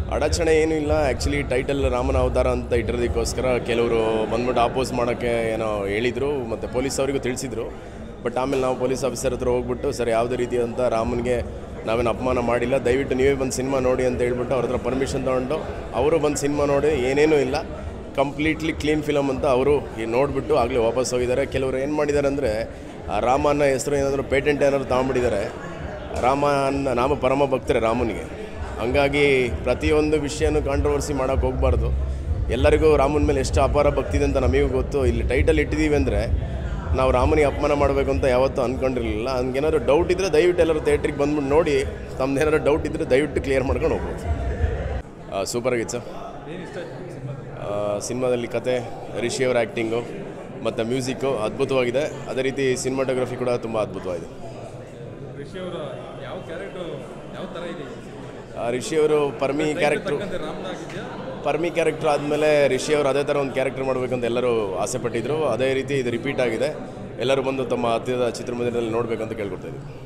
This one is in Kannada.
ಅಡಚಣೆ ಏನೂ ಇಲ್ಲ ಆ್ಯಕ್ಚುಲಿ ಟೈಟಲ್ ರಾಮನ ಅವತಾರ ಅಂತ ಇಟ್ಟಿರೋದಕ್ಕೋಸ್ಕರ ಕೆಲವರು ಬಂದ್ಬಿಟ್ಟು ಆಪೋಸ್ ಮಾಡೋಕ್ಕೆ ಏನೋ ಹೇಳಿದರು ಮತ್ತು ಪೊಲೀಸ್ ಅವರಿಗೂ ತಿಳಿಸಿದ್ರು ಬಟ್ ಆಮೇಲೆ ನಾವು ಪೊಲೀಸ್ ಆಫೀಸರ್ ಹತ್ರ ಹೋಗ್ಬಿಟ್ಟು ಸರ್ ಯಾವುದೇ ರೀತಿಯಾದಂಥ ರಾಮನಿಗೆ ನಾವೇನು ಅಪಮಾನ ಮಾಡಿಲ್ಲ ದಯವಿಟ್ಟು ನೀವೇ ಬಂದು ಸಿನಿಮಾ ನೋಡಿ ಅಂತ ಹೇಳ್ಬಿಟ್ಟು ಅವ್ರ ಹತ್ರ ಪರ್ಮಿಷನ್ ತೊಗೊಂಡು ಅವರು ಬಂದು ಸಿನಿಮಾ ನೋಡಿ ಏನೇನೂ ಇಲ್ಲ ಕಂಪ್ಲೀಟ್ಲಿ ಕ್ಲೀನ್ ಫಿಲಮ್ ಅಂತ ಅವರು ಈ ನೋಡಿಬಿಟ್ಟು ಆಗಲೇ ವಾಪಸ್ ಹೋಗಿದ್ದಾರೆ ಕೆಲವರು ಏನು ಮಾಡಿದ್ದಾರೆ ಅಂದರೆ ರಾಮ ಅನ್ನೋ ಹೆಸರು ಏನಾದರೂ ಪೇಟೆಂಟ್ ಏನಾದರೂ ತಗೊಂಡ್ಬಿಟ್ಟಿದ್ದಾರೆ ರಾಮ ಅನ್ನ ನಾಮ ಪರಮ ಭಕ್ತರೆ ರಾಮನಿಗೆ ಹಂಗಾಗಿ ಪ್ರತಿಯೊಂದು ವಿಷಯನೂ ಕಾಂಟ್ರವರ್ಸಿ ಮಾಡೋಕ್ಕೆ ಹೋಗಬಾರ್ದು ಎಲ್ಲರಿಗೂ ರಾಮನ ಮೇಲೆ ಎಷ್ಟು ಅಪಾರ ಭಕ್ತಿ ಇದೆ ಅಂತ ನಮಗೂ ಗೊತ್ತು ಇಲ್ಲಿ ಟೈಟಲ್ ಇಟ್ಟಿದ್ದೀವಿ ಅಂದರೆ ನಾವು ರಾಮನಿಗೆ ಅಪಮಾನ ಮಾಡಬೇಕು ಅಂತ ಯಾವತ್ತೂ ಅಂದ್ಕೊಂಡಿರಲಿಲ್ಲ ಹಂಗೇನಾದ್ರು ಡೌಟ್ ಇದ್ದರೆ ದಯವಿಟ್ಟು ಎಲ್ಲರೂ ಥಿಯೇಟ್ರಿಗೆ ಬಂದ್ಬಿಟ್ಟು ನೋಡಿ ತಮ್ಮದೇನಾದ್ರು ಡೌಟ್ ಇದ್ದರೆ ದಯವಿಟ್ಟು ಕ್ಲಿಯರ್ ಮಾಡ್ಕೊಂಡು ಹೋಗ್ಬೋದು ಸೂಪರ್ ಆಗಿತ್ತು ಸರ್ ಸಿನಿಮಾದಲ್ಲಿ ಕತೆ ರಿಷಿ ಅವರ ಆ್ಯಕ್ಟಿಂಗು ಮತ್ತು ಮ್ಯೂಸಿಕ್ಕು ಅದ್ಭುತವಾಗಿದೆ ಅದೇ ರೀತಿ ಸಿನಿಮಾಟೋಗ್ರಫಿ ಕೂಡ ತುಂಬ ಅದ್ಭುತವಾಗಿದೆ ರಿಷಿ ಅವರ ಯಾವ ಕ್ಯಾರೆಕ್ಟರ್ ಯಾವ ಥರ ಇದೆ ಆ, ರಿಷಿ ಅವರು ಪರ್ಮಿ ಕ್ಯಾರೆಕ್ಟ್ರು ತಕ್ಕಂತೆ ರಾಮನಾಗಿದೆಯಾ ಪರ್ಮಿ ಕ್ಯಾರೆಕ್ಟರ್ ಆದಮೇಲೆ ರಿಷಿ ಅವರು ಅದೇ ಥರ ಒಂದು ಕ್ಯಾರೆಕ್ಟರ್ ಮಾಡಬೇಕಂತ ಎಲ್ಲರೂ ಆಸೆ ಪಟ್ಟಿದ್ರು ಅದೇ ರೀತಿ ಇದು ರಿಪೀಟ್ ಆಗಿದೆ ಎಲ್ಲರೂ ಬಂದು ತಮ್ಮ ಹತ್ತಿರದ ಚಿತ್ರಮಂದಿರದಲ್ಲಿ ನೋಡಬೇಕಂತ ಕೇಳ್ಕೊಡ್ತಾ ಇದ್ದೀವಿ